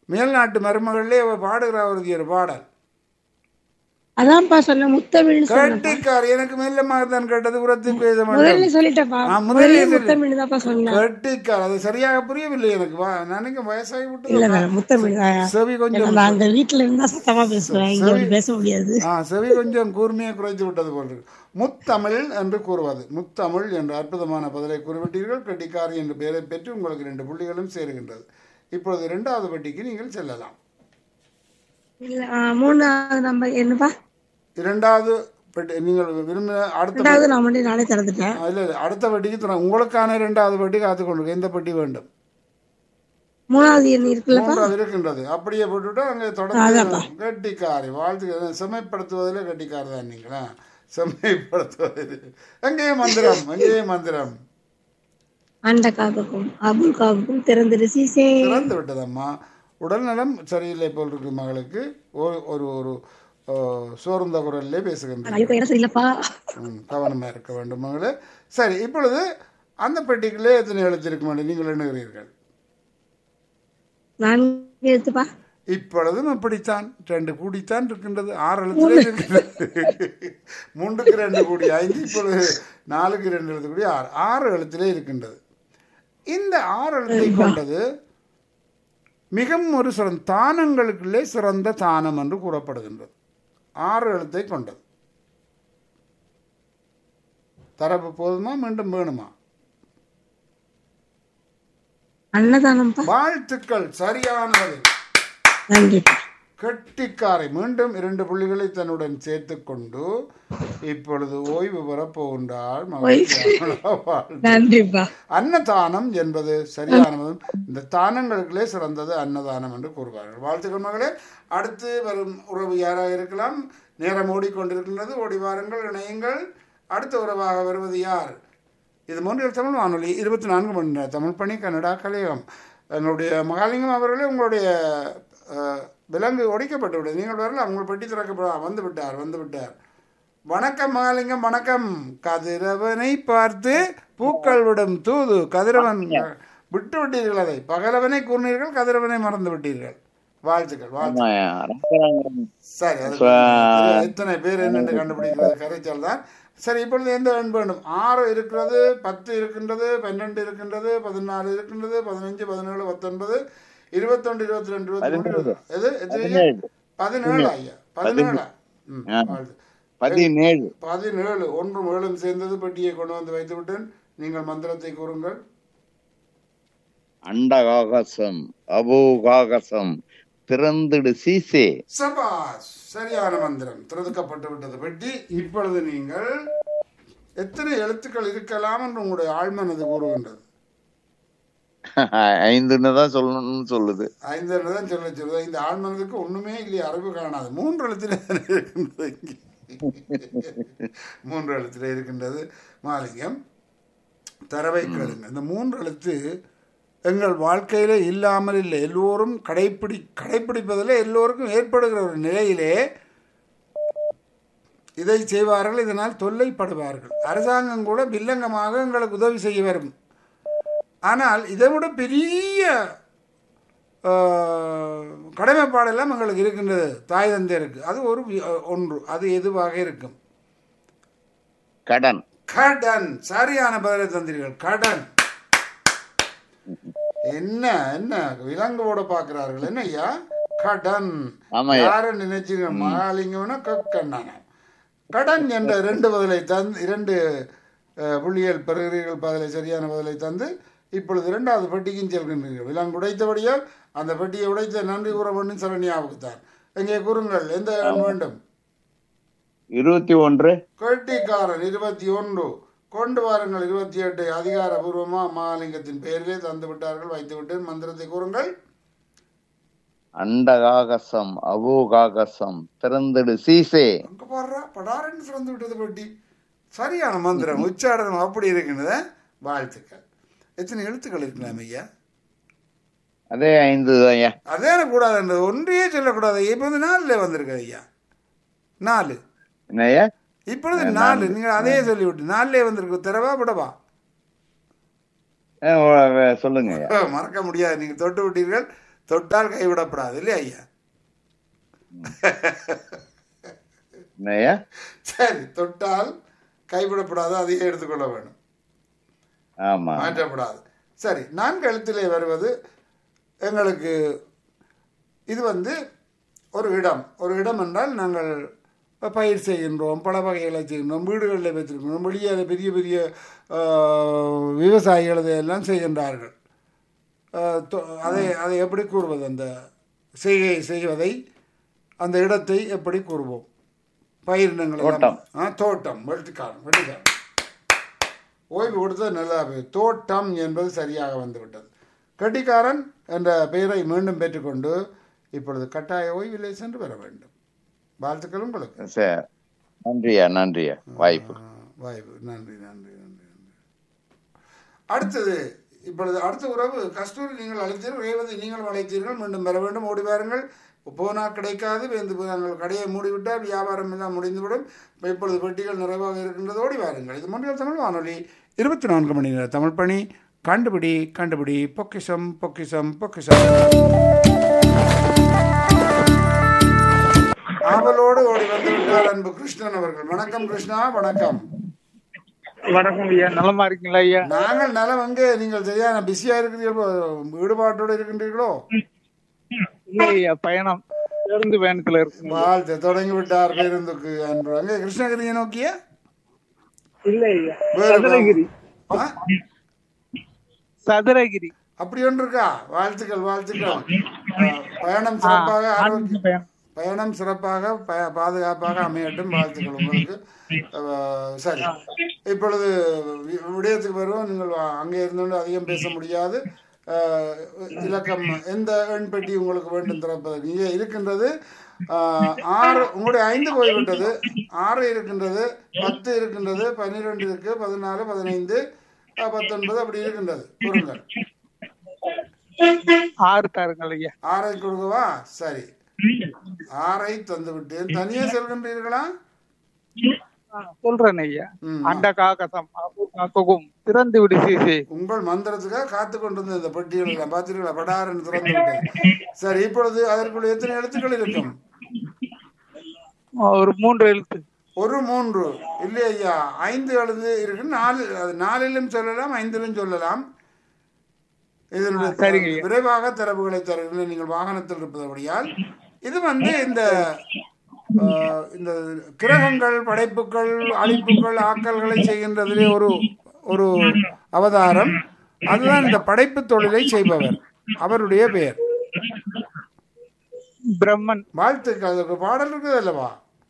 மேல்நாட்டு மருமகளிலே அவ பாடுகிற ஒரு பாடல் அதான்ப்பா சொன்ன முத்தமிழ்னு சொன்ன கட்டிக்கார் எனக்கு மெல்லமாக தான் கேட்டது உரத்து பேச மாட்டேன் முதல்ல சொல்லிட்டப்பா ஆ, முதல்ல முதல்ல சொல்லு. முத்தமிழ் தான்ப்பா சொன்னேன் கட்டிக்கார் அது சரியாக புரியவில்லை எனக்கு வா நினைக்க வயசாகி இல்ல விட்டு இல்ல முத்தமிழ் தான் செவி கொஞ்சம் நான் அங்க வீட்டுல இருந்தா சத்தமா பேசுவேன் இங்க அப்படி பேச முடியாது ஆ செவி கொஞ்சம் கூர்மையை குறைத்து விட்டது போல் இருக்கு முத்தமிழ் என்று கூறுவது முத்தமிழ் என்ற அற்புதமான பதிலை குறிப்பிட்டீர்கள் கட்டிக்காரி என்ற பெயரை பெற்று உங்களுக்கு ரெண்டு புள்ளிகளும் சேருகின்றது இப்பொழுது இரண்டாவது பெட்டிக்கு நீங்கள் செல்லலாம் இல்ல ஆ, மூணாவது நம்பர் என்னப்பா இரண்டாவது பெட்டி நீங்கள் விரும்பின அடுத்த ரெண்டாவது நான் மட்டும் நானே திறந்துட்டேன் இல்ல இல்ல அடுத்த பெட்டிக்கு தர உங்களுக்கான இரண்டாவது பெட்டி காத்து கொண்டு எந்த பெட்டி வேண்டும் மூணாவது எண் இருக்குல்லப்பா மூன்றாவது இருக்கின்றது அப்படியே போட்டுவிட்டு அங்கே தொடர்ந்து கட்டிக்காரி வாழ்த்து செம்மைப்படுத்துவதிலே கட்டிக்காரி தான் நீங்களா செம்மைப்படுத்துவதில் எங்கேயும் மந்திரம் எங்கேயும் மந்திரம் அண்ட காக்கும் அபுல் காக்கும் திறந்துரு சீசே திறந்து விட்டதம்மா உடல்நலம் சரியில்லை போல் இருக்கு மகளுக்கு ஒரு ஒரு ஒரு ஓ, சோர்ந்த குரல்லே பேசுகின்றேன் ஐயோ இடம் சரியில்லப்பா ம், கவனமா இருக்க வேண்டும் மகளே சரி இப்பொழுது அந்த பெட்டிக்குள்ளே எத்தனை எழுத்து இருக்க வேண்டும் நீங்கள் எண்ணுகிறீர்கள் நான்கு எழுத்துப்பா இப்பொழுதும் அப்படித்தான் ரெண்டு கூடித்தான் இருக்கின்றது ஆறு எழுத்துல இருக்கின்றது மூன்றுக்கு ரெண்டு கூடி ஐந்து இப்பொழுது நாலுக்கு ரெண்டு எழுத்து கூடி ஆறு ஆறு எழுத்திலே இருக்கின்றது இந்த ஆறு எழுத்தை கொண்டது மிகவும் ஒரு சிறந்த தானங்களுக்குள்ளே சிறந்த தானம் என்று கூறப்படுகின்றது ஆறு எழுத்தை கொண்டது தரப்பு போதுமா மீண்டும் வேணுமா அன்னதானம்ப்பா வாழ்த்துக்கள் சரியான பதில் நன்றிப்பா கெட்டிக்காரை மீண்டும் இரண்டு புள்ளிகளை தன்னுடன் சேர்த்துக் கொண்டு இப்பொழுது ஓய்வு பெறப் போகின்றாள் மகிழ்ச்சியான வாழ்த்து. நன்றிப்பா அன்னதானம் என்பது சரியானதும் இந்த தானங்களுக்குள்ளே சிறந்தது அன்னதானம் என்று கூறுவார்கள் வாழ்த்துக்கள் மகளே அடுத்து வரும் உறவு யாராக இருக்கலாம் நேரம் ஓடிக்கொண்டிருக்கின்றது ஓடி வாருங்கள் இணையுங்கள் அடுத்த உறவாக வருவது யார் இது மூன்றில் தமிழ் வானொலி இருபத்தி நான்கு மணி நேரம் தமிழ் பணி கன்னடா கலையகம் என்னுடைய மகாலிங்கம் அவர்களே உங்களுடைய அஹ், விலங்கு ஒடிக்கப்பட்டு விட்டது நீங்கள் வரலாம் உங்கள் பெட்டி திறக்கப்பட வந்து விட்டார் வந்து விட்டார் வணக்கம் மகாலிங்கம் வணக்கம் கதிரவனை பார்த்து பூக்கள் விடும் தூது கதிரவன் விட்டு விட்டீர்கள் அதை பகலவனை கூறினீர்கள் கதிரவனை மறந்து விட்டீர்கள் வாழ்த்துக்கள் வாழ்த்து ஆமாய்யா, ரங்கராங்கன். சரி அது இப்ப- எத்தனை பேர் என்னென்று கண்டுபிடிக்கிறது கரைச்சல் தான் சரி இப்பொழுது எந்த எண் வேண்டும் ஆறு இருக்கிறது பத்து இருக்கின்றது பன்னெண்டு இருக்கின்றது பதினாலு இருக்கின்றது பதினஞ்சு பதினேழு பத்தொன்பது இருபத்தொன்று இருபத்தி ரெண்டு இருபத்தி மூணு பதினேழு. எது எத்தனை பதினேழு. பதினேழு ஐயா பதினேழா ம் ஆ. வாழ்த்து. பதினேழு பதினேழு ஒன்றும் ஏழும் சேர்ந்தது பெட்டியை கொண்டு வந்து வைத்து விட்டேன் நீங்கள் மந்திரத்தை கூறுங்கள் அண்டகாகசம் அபோகாகசம் திறந்திடு சீசே சபாஸ் சரியான மந்திரம் திறந்துக்கப்பட்டு விட்டது பெட்டி இப்பொழுது நீங்கள் எத்தனை எழுத்துக்கள் இருக்கலாம் என்று உங்களுடைய ஆழ்மனது கூறுகின்றது ஐந்துன்னு தான் சொல்லணும்னு சொல்லுது ஐந்து தான் சொல்ல சொல்லுது இந்த ஆழ்மனதுக்கு ஒண்ணுமே இல்லையே அறிவு காணாது மூன்று எழுத்துல இருக்கின்றது இங்கே மூன்று எழுத்துல இருக்கின்றது மாலிங்கம் தரவை கேளுங்க இந்த மூன்று எழுத்து எங்கள் வாழ்க்கையில இல்லாமல் இல்லை எல்லோரும் கடைப்பிடி கடைப்பிடிப்பதில் எல்லோருக்கும் ஏற்படுகிற ஒரு நிலையிலே இதை செய்வார்கள் இதனால் தொல்லைப்படுவார்கள் அரசாங்கம் கூட வில்லங்கமாக எங்களுக்கு உதவி செய்ய வரும் ஆனால் இதை விட பெரிய ஆஹ், கடமைப்பாடெல்லாம் எங்களுக்கு இருக்கின்றது தாய் தந்தையருக்கு அது ஒரு வி- ஒன்று அது எதுவாக இருக்கும் கடன் கடன் சரியான பதிலை தந்தீர்கள் கடன் என்ன என்ன விலங்கோட பாக்குறார்கள் என்ன ஐயா கடன் ஆமாய்யா. யார நினைச்சீங்க மகாலிங்கம்னா கக்கண்ணான கடன் என்ற இரண்டு பதிலை தந்து இரண்டு அஹ், புள்ளிகள் பெறுகிறீர்கள் பதிலை சரியான பதிலை தந்து இப்பொழுது இரண்டாவது பெட்டிக்கும் செல்கின்றீர்கள் விலங்கு உடைத்தபடியால் அந்த பெட்டியை உடைத்த நன்றி கூற வேண்டும் சரண்யாவுக்குத்தான் எங்கே கூறுங்கள் எந்த இடம் வேண்டும் இருபத்தி ஒன்று கட்டிக்காரன் இருபத்தி ஒன்று கொண்டு வாருங்கள் இருபத்தி எட்டு அதிகாரபூர்வமா மகாலிங்கத்தின் பெயரிலே தந்து விட்டார்கள் வைத்து விட்டேன் மந்திரத்தை கூறுங்கள் அண்டகாகசம் அபோகாகசம் திறந்திடு சீசே அங்க பாடுறா படாரன்னு திறந்து விட்டது பெட்டி சரியான மந்திரம் உச்சாடனம் அப்படி இருக்கின்றத வாழ்த்துக்கள் எத்தனை எழுத்துக்கள் இருக்கலாம் ஐயா அதே ஐந்து தான்யா அதே கூடாதுன்றது ஒன்றையே சொல்லக்கூடாது இப்பொழுது நாலுல வந்திருக்கு ஐயா நாலு என்னய்யா இப்பொழுது நாலு நீங்கள் அதே சொல்லிவிட்டு நாலுலே வந்திருக்கு திறவா விடவா அஹ், சொல்லுங்க ஐயா மறக்க முடியாது நீங்கள் தொட்டு விட்டீர்கள் தொட்டால் கைவிடப்படாது இல்லையா ஐயா என்னய்யா சரி தொட்டால் கைவிடப்படாது அதையே எடுத்துக்கொள்ள வேண்டும் ஆமா மாற்றப்படாது சரி நான்கு எழுத்திலே வருவது எங்களுக்கு இது வந்து ஒரு இடம் ஒரு இடம் என்றால் நாங்கள் பயிர் செய்கின்றோம் பல வகைகளை செய்கின்றோம் வீடுகளில் வைத்திருக்கிறோம் வெளியே பெரிய பெரிய ஆஹ், விவசாயிகள் இதையெல்லாம் செய்கின்றார்கள் ஆஹ், தொ- அதை அதை எப்படி கூறுவது அந்த செய்கை செய்வதை அந்த இடத்தை எப்படி கூறுவோம் பயிரினங்கள் எல்லாம். தோட்டம். ஆ தோட்டம் வெட்டிக்காரன் வெட்டிக்காரன் ஓய்வு கொடுத்தது நல்லா போய் தோட்டம் என்பது சரியாக வந்துவிட்டது கட்டிக்காரன் என்ற பெயரை மீண்டும் பெற்றுக்கொண்டு இப்பொழுது கட்டாய ஓய்வில்லை சென்று வர வேண்டும் வாழ்த்துக்கள் உங்களுக்கு சரி நன்றியா நன்றியா வாய்ப்பு ஆ, வாய்ப்பு நன்றி நன்றி நன்றி நன்றி அடுத்தது இப்பொழுது அடுத்த உறவு கஸ்தூரி நீங்கள் அழைத்தீர்கள் ரேவதி நீங்கள் அழைத்தீர்கள் மீண்டும் வர வேண்டும் ஓடி வாருங்கள் போனால் கிடைக்காது வேந்து போய் நாங்கள் கடையை மூடிவிட்டால் வியாபாரம் எல்லாம் முடிந்துவிடும் இப்ப இப்பொழுது பெட்டிகள் நிறைவாக இருக்கின்றது ஓடி வாருங்கள் இது மொழியால் தமிழ் வானொலி இருபத்தி நான்கு மணி நேர தமிழ் பணி கண்டுபிடி கண்டுபிடி பொக்கிஷம் பொக்கிஷம் பொக்கிஷம் ஆவலோடு ஓடி வந்து விட்டார் அன்பு கிருஷ்ணன் அவர்கள் வணக்கம் கிருஷ்ணா வணக்கம் வணக்கம் ஐயா நலமா இருக்கீங்களா ஐயா நாங்கள் நலம் எங்கே நீங்கள் சரியான பிஸியா இருக்கிறீர்களோ ஈடுபாட்டோடு இருக்கின்றீர்களோ இல்ல ஐயா பயணம் பேருந்து பயணத்துல இருக்குங்க வாழ்த்து தொடங்கி விட்டார் பேருந்துக்கு அன்று அங்கே கிருஷ்ணகிரியை நோக்கிய இல்ல ஐயா வேறு சதுரகிரி ஆ? சதுரகிரி அப்படி ஒன்று இருக்கா வாழ்த்துக்கள் வாழ்த்துக்கள் ஆ, பயணம் சிறப்பாக ஆரோக்கிய பயணம் பயணம் சிறப்பாக ப- பாதுகாப்பாக அமையட்டும் வாழ்த்துக்கள் உங்களுக்கு அஹ், சரி இப்பொழுது வி- விடயத்துக்கு வருவோம் நீங்கள் வா- அங்கே இருந்தோண்டு அதிகம் பேச முடியாது அஹ், இலக்கம் எந்த எண் பெட்டி உங்களுக்கு வேண்டும் திறப்பதற்கு இங்கே இருக்கின்றது அஹ், ஆறு உங்களுடைய ஐந்து போய்விட்டது ஆறு இருக்கின்றது பத்து இருக்கின்றது பன்னிரெண்டு இருக்கு பதினாலு பதினைந்து அஹ், பத்தொன்பது அப்படி இருக்கின்றது கூறுங்கள் ஆறு தாருங்கள் ஐயா ஆறை கொடுக்கவா சரி ஆறை தந்து விட்டேன் தனியே செல்கின்றீர்களா ஆ, சொல்றேன் ஐயா ம். அண்ட காக்கசம் காக்கும் திறந்து விடு சீசி உங்கள் மந்திரத்துக்காக காத்து கொண்டிருந்த இந்த பெட்டிகள் எல்லாம் பார்த்தீர்களா படாரன் திறந்து விட்டேன் சரி இப்பொழுது அதற்குள்ள எத்தனை எழுத்துக்கள் இருக்கும் ஒரு மூன்று எழுத்து ஒரு மூன்று இல்லை ஐயா ஐந்து எழுது இருக்கு நாலு அது நாலிலும் சொல்லலாம் ஐந்திலும் சொல்லலாம் இதனுடைய ஆ, சரிங்க ஐயா. விரைவாக தரவுகளை தருகிறேன் நீங்கள் வாகனத்தில் இருப்பதபடியால் இது வந்து இந்த ஆஹ், இந்த கிரகங்கள் படைப்புகள் அழிப்புகள் ஆக்கல்களை செய்கின்றதிலே ஒரு ஒரு அவதாரம் அதுதான் இந்த படைப்பு தொழிலை செய்பவர் அவருடைய பெயர் பிரம்மன் வாழ்த்துக்கள் அதுக்கு பாடல் இருக்குது அல்லவா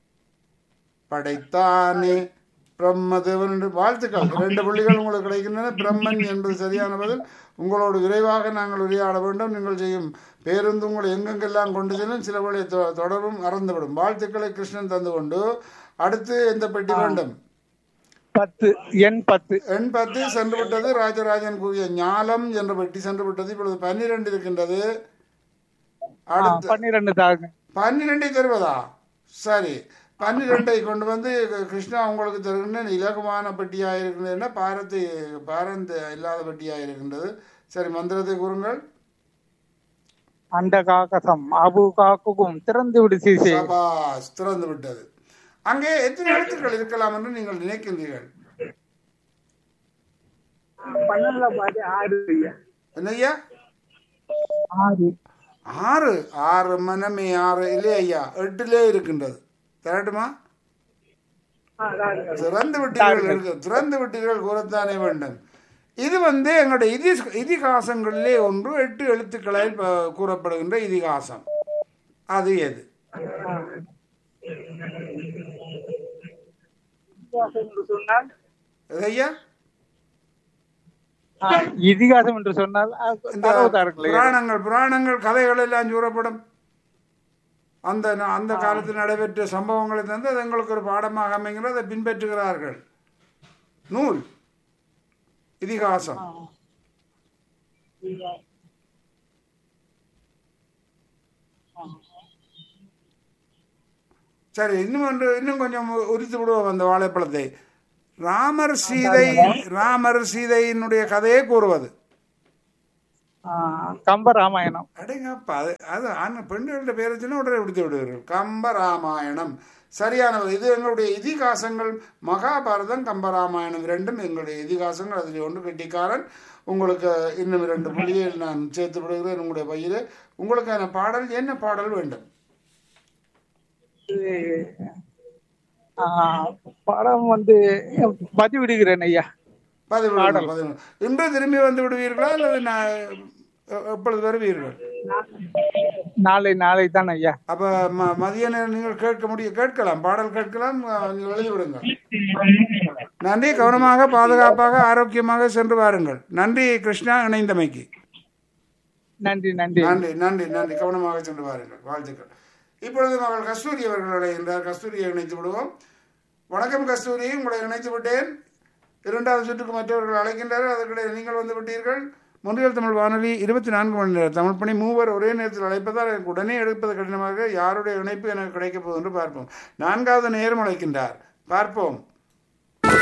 படைத்தானே பிரம்மதேவன் என்று வாழ்த்துக்கள் இரண்டு புள்ளிகள் உங்களுக்கு கிடைக்கின்றன பிரம்மன் என்பது சரியான பதில் உங்களோடு விரைவாக நாங்கள் உரையாட வேண்டும் நீங்கள் செய்யும் பேருந்து உங்களை எங்கெங்கெல்லாம் கொண்டு செல்லும் சில வழி தொ- தொடர்பும் அறந்துவிடும் வாழ்த்துக்களை கிருஷ்ணன் தந்து கொண்டு அடுத்து எந்த பெட்டி வேண்டும் பத்து எண் பத்து எண் பத்து சென்று விட்டது ராஜராஜன் கூறிய ஞாலம் என்ற பெட்டி சென்று விட்டது இப்பொழுது பன்னிரண்டு இருக்கின்றது ஆ, அடுத்து பன்னிரெண்டு தாருங்க பன்னிரெண்டை தருவதா சரி பன்னிரெண்டை கொண்டு வந்து க- கிருஷ்ணா உங்களுக்கு தருகின்றேன் இலகுவான பெட்டியாக இருக்கின்றதுன்னா பாரத்தை பாரந்த இல்லாத பெட்டியாக இருக்கின்றது சரி மந்திரத்தை கூறுங்கள் அண்ட காக்கசம் அபு காக்கும் திறந்து விடு சீசி சபாஸ் திறந்து விட்டது அங்கே எத்தனை எழுத்துக்கள் இருக்கலாம் என்று நீங்கள் நினைக்கின்றீர்கள் பன்னெண்டுல பாதி ஆறு ஐயா என்னய்யா ஆறு ஆறு ஆறு மனமே ஆறு இல்லையா ஐயா எட்டிலே இருக்கின்றது தரட்டுமா திறந்து விட்டீர்கள் இருக்கு திறந்து விட்டீர்கள் கூறத்தானே வேண்டும் இது வந்து எங்களுடைய இதி இதிகாசங்களிலே ஒன்று எட்டு எழுத்துக்களால் ப- கூறப்படுகின்ற இதிகாசம் அது எது என்று சொன்னால் எது ஐயா ஆ, இதிகாசம் என்று சொன்னால் ஆ, இந்த தரவு தாருங்கள் ஐயா. புராணங்கள் புராணங்கள் கதைகள் எல்லாம் கூறப்படும் அந்த ந- அந்த காலத்தில் நடைபெற்ற சம்பவங்களை தந்து அது எங்களுக்கு ஒரு பாடமாக அமைகிறது அதை பின்பற்றுகிறார்கள் நூல் இதிகாசம் சரி இன்னும் ஒன்று இன்னும் கொஞ்சம் உரித்து விடுவோம் அந்த வாழைப்பழத்தை ராமர் சீதை ராமர் சீதையினுடைய கதையை கூறுவது ஆ, கம்ப ராமாயணம் அடேங்கப்பா அது அது ஆண் பெண்களோட பேரை சொன்னா உடனே விடுத்து விடுவீர்கள் கம்பராமாயணம் சரியானவர் இது எங்களுடைய இதிகாசங்கள் மகாபாரதம் கம்பராமாயணம் இரண்டும் எங்களுடைய இதிகாசங்கள் அதில் ஒன்று கெட்டிக்காரன் உங்களுக்கு இன்னும் இரண்டு புள்ளியை நான் சேர்த்து விடுகிறேன் உங்களுடைய பையில உங்களுக்கான பாடல் என்ன பாடல் வேண்டும் இது, ஆ, படம் வந்து பதிவிடுகிறேன் ஐயா பதிவு பதிவு இன்று திரும்பி வந்து விடுவீர்களா அல்லது நான் எ- எப்பொழுது வருவீர்கள் நாளை நாளை தான் ஐயா அப்ப ம- மதிய நேரம் நீங்கள் கேட்க முடியும் கேட்கலாம் பாடல் கேட்கலாம் அஹ், நீங்கள் எழுதி விடுங்கள் நன்றி கவனமாக பாதுகாப்பாக ஆரோக்கியமாக சென்று வாருங்கள் நன்றி கிருஷ்ணா இணைந்தமைக்கு நன்றி நன்றி நன்றி நன்றி நன்றி கவனமாக சென்று வாருங்கள் வாழ்த்துக்கள் இப்பொழுது மகள் கஸ்தூரி அவர்கள் அழைகின்றார் கஸ்தூரியை இணைத்து விடுவோம் வணக்கம் கஸ்தூரி உங்களை இணைத்து விட்டேன் இரண்டாவது சுற்றுக்கு மற்றவர்கள் அழைக்கின்றார்கள் அதற்கிடையே நீங்கள் வந்து விட்டீர்கள் முன்றியல் தமிழ் வானொலி இருபத்தி நான்கு மணி நேரம் தமிழ் பணி மூவர் ஒரே நேரத்தில் அழைப்பதால் எனக்கு உடனே எடுப்பது கடினமாக யாருடைய இணைப்பு எனக்கு கிடைக்கப் போகுது என்று பார்ப்போம் நான்காவது நேரம் அழைக்கின்றார் பார்ப்போம்